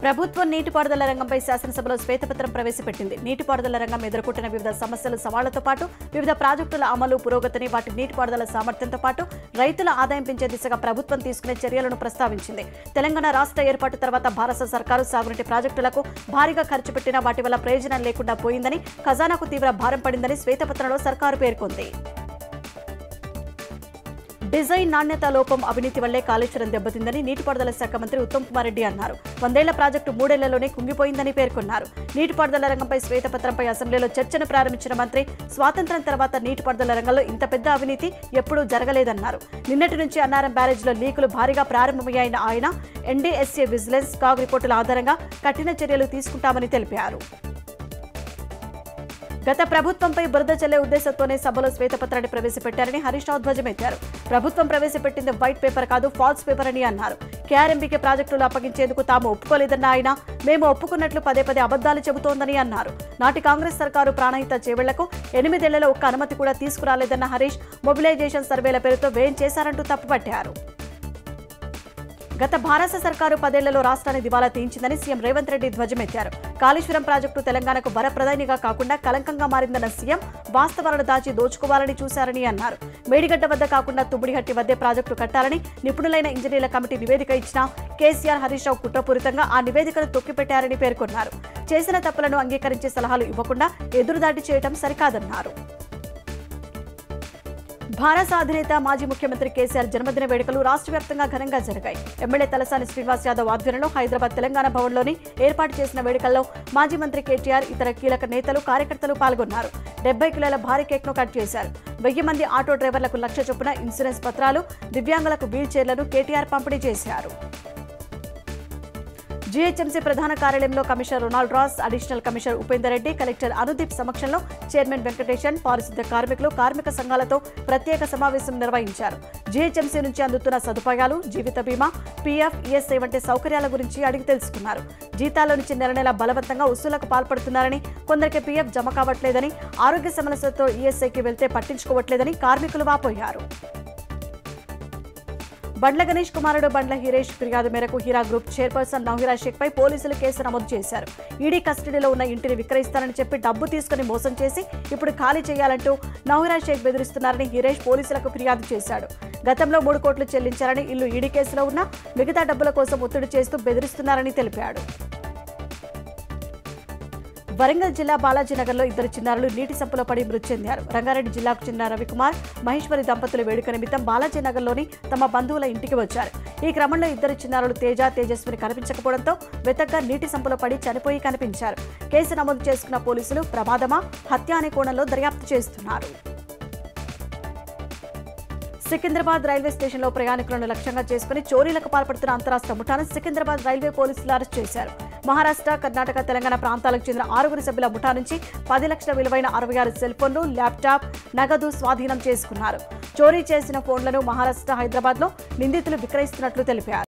ప్రభుత్వం నీటిపారుదల రంగంపై శాసనసభలో శ్వేతపత్రం ప్రవేశపెట్టింది నీటిపారుదల రంగం ఎదుర్కొంటున్న వివిధ సమస్యలు సవాళ్లతో పాటు వివిధ ప్రాజెక్టుల అమలు పురోగతిని వాటి నీటిపారుదల సామర్థ్యంతో పాటు రైతుల ఆదాయం పెంచే దిశగా ప్రభుత్వం తీసుకునే చర్యలను ప్రస్తావించింది తెలంగాణ రాష్ట్ర ఏర్పాటు తర్వాత భారత సర్కారు సాగునీటి ప్రాజెక్టులకు భారీగా ఖర్చు పెట్టినా వాటి వల్ల ప్రయోజనం లేకుండా పోయిందని ఖజానాకు తీవ్ర భారం పడిందని శ్వేతపత్రంలో సర్కారు పేర్కొంది డిజైన్ నాణ్యత లోపం అవినీతి వల్లే కాళేశ్వరం దెబ్బతిందని నీటిపారుదల శాఖ మంత్రి ఉత్తమ్ కుమార్ రెడ్డి అన్నారు వందేళ్ల ప్రాజెక్టు మూడేళ్లలోనే కుంగిపోయిందని పేర్కొన్నారు నీటిపారుదల రంగంపై శ్వేతపత్రంపై అసెంబ్లీలో చర్చను ప్రారంభించిన మంత్రి స్వాతంత్ర్యం తర్వాత నీటిపారుదల రంగంలో ఇంత పెద్ద అవినీతి ఎప్పుడూ జరగలేదన్నారు నిన్నటి నుంచి అన్నారం బ్యారేజ్లో లీకులు భారీగా ప్రారంభమయ్యాయన ఆయన ఎన్డీఎస్ఏ విజిలెన్స్ కాగ్ రిపోర్టుల ఆధారంగా కఠిన చర్యలు తీసుకుంటామని తెలిపారు గత ప్రభుత్వంపై బురద చల్లే ఉద్దేశంతోనే సభలో శ్వేతపత్రాన్ని ప్రవేశపెట్టారని హరీష్ రావు ధ్వజమెత్తారు ప్రభుత్వం ప్రవేశపెట్టింది వైట్ పేపర్ కాదు ఫాల్స్ పేపర్ అని అన్నారు కేఆర్ఎంబీకి ప్రాజెక్టులు అప్పగించేందుకు తాము ఒప్పుకోలేదన్న ఆయన మేము ఒప్పుకున్నట్లు పదే పదే అబద్దాలు చెబుతోందని అన్నారు నాటి కాంగ్రెస్ సర్కారు ప్రాణహిత చేవెళ్లకు ఎనిమిదేళ్లలో ఒక్క అనుమతి కూడా తీసుకురాలేదన్న హరీష్ మొబిలైజేషన్ సర్వేల పేరుతో వ్యయం చేశారంటూ తప్పుపట్టారు గత భారత సర్కారు పదేళ్లలో రాష్ట్రాన్ని దివాలా తీయించిందని సీఎం రేవంత్ రెడ్డి ధ్వజమెత్తారు కాళేశ్వరం ప్రాజెక్టు తెలంగాణకు వరప్రధానిగా కాకుండా కలంకంగా మారిందన్న సీఎం వాస్తవాలను దాచి దోచుకోవాలని చూశారని అన్నారు మేడిగడ్డ వద్ద కాకుండా తుమ్మిడిహట్టి వద్దే ప్రాజెక్టు కట్టాలని నిపుణులైన ఇంజనీర్ల కమిటీ నివేదిక ఇచ్చినా కేసీఆర్ హరీష్ రావు కుట్రపూరితంగా ఆ నివేదికను తొక్కిపెట్టారని పేర్కొన్నారు చేసిన తప్పులను అంగీకరించే సలహాలు ఇవ్వకుండా ఎదురుదాడి చేయడం సరికాదన్నారు భారత అధినేత మాజీ ముఖ్యమంత్రి కేసీఆర్ జన్మదిన వేడుకలు రాష్ట్ర వ్యాప్తంగా ఘనంగా జరిగాయి ఎమ్మెల్యే తలసాని శ్రీనివాస్ యాదవ్ ఆధ్వర్యంలో హైదరాబాద్ తెలంగాణ భవన్లోని ఏర్పాటు చేసిన వేడుకల్లో మాజీ మంత్రి కేటీఆర్ ఇతర కీలక నేతలు కార్యకర్తలు పాల్గొన్నారు డెబ్బై కిలోల భారీ కేక్ను కట్ చేశారు వెయ్యి మంది ఆటో డ్రైవర్లకు లక్ష చొప్పున ఇన్సూరెన్స్ పత్రాలు దివ్యాంగులకు వీల్ చైర్లను కేటీఆర్ పంపిణీ చేశారు జీహెచ్ఎంసీ ప్రధాన కార్యాలయంలో commissioner Ronald Ross additional commissioner Upender Reddy collector Anudeep సమక్షంలో చైర్మన్ వెంకటేశన్ పారిశుద్ధ కార్మికులు కార్మిక సంఘాలతో ప్రత్యేక సమావేశం నిర్వహించారు జీహెచ్ఎంసీ నుంచి అందుతున్న సదుపాయాలు జీవిత బీమా పీఎఫ్ ఈఎస్ఐ వంటి సౌకర్యాల గురించి అడిగి తెలుసుకున్నారు జీతాల నుంచి నెల నెల బలవంతంగా వసూలకు పాల్పడుతున్నారని కొందరికి పీఎఫ్ జమ కావట్లేదని ఆరోగ్య సమస్యలతో ఈఎస్ఐకి వెళ్తే పట్టించుకోవట్లేదని కార్మికులు వాపోయారు బండ్ల గణేష్ కుమారుడు బండ్ల హీరేష్ ఫిర్యాదు మేరకు హీరా గ్రూప్ చైర్పర్సన్ నవహిరా షేక్ పై పోలీసులు కేసు నమోదు చేశారు ఈడీ కస్టడీలో ఉన్న ఇంటిని విక్రయిస్తానని చెప్పి డబ్బు తీసుకుని మోసం చేసి ఇప్పుడు ఖాళీ చేయాలంటూ నవహిరా షేక్ బెదిరిస్తున్నారని హీరేష్ పోలీసులకు ఫిర్యాదు చేశాడు గతంలో మూడు కోట్లు చెల్లించారని ఇల్లు ఈడీ కేసులో ఉన్న మిగతా డబ్బుల కోసం ఒత్తిడి చేస్తూ బెదిరిస్తున్నారని తెలిపాడు వరంగల్ జిల్లా బాలాజీనగర్లో ఇద్దరు చిన్నారులు నీటి సంపులో పడి మృతి చెందారు రంగారెడ్డి జిల్లాకు చెందిన రవికుమార్ మహేశ్వరి దంపతుల వేడుక నిమిత్తం బాలాజీనగర్లోని తమ బంధువుల ఇంటికి వచ్చారు ఈ క్రమంలో ఇద్దరు చిన్నారులు తేజ తేజస్విని కనిపించకపోవడంతో వెతగ్గా నీటి సంపులో పడి చనిపోయి కనిపించారు కేసు నమోదు చేసుకున్న పోలీసులు ప్రమాదమా హత్య అనే కోణంలో దర్యాప్తు చేస్తున్నారు సికింద్రాబాద్ రైల్వే స్టేషన్లో ప్రయాణికులను లక్ష్యంగా చేసుకుని చోరీలకు పాల్పడుతున్న అంతరాష్ట్ర ముఠాను సికింద్రాబాద్ రైల్వే పోలీసులు అరెస్ట్ చేశారు మహారాష్ట్ర కర్ణాటక తెలంగాణ ప్రాంతాలకు చెందిన ఆరుగురు సభ్యుల ముఠా నుంచి పది లక్షల విలువైన అరవై ఆరు సెల్ ఫోన్లు ల్యాప్టాప్ నగదు స్వాధీనం చేసుకున్నారు చోరీ చేసిన ఫోన్లను మహారాష్ట్ర హైదరాబాద్లో నిందితులు విక్రయిస్తున్నట్లు తెలిపారు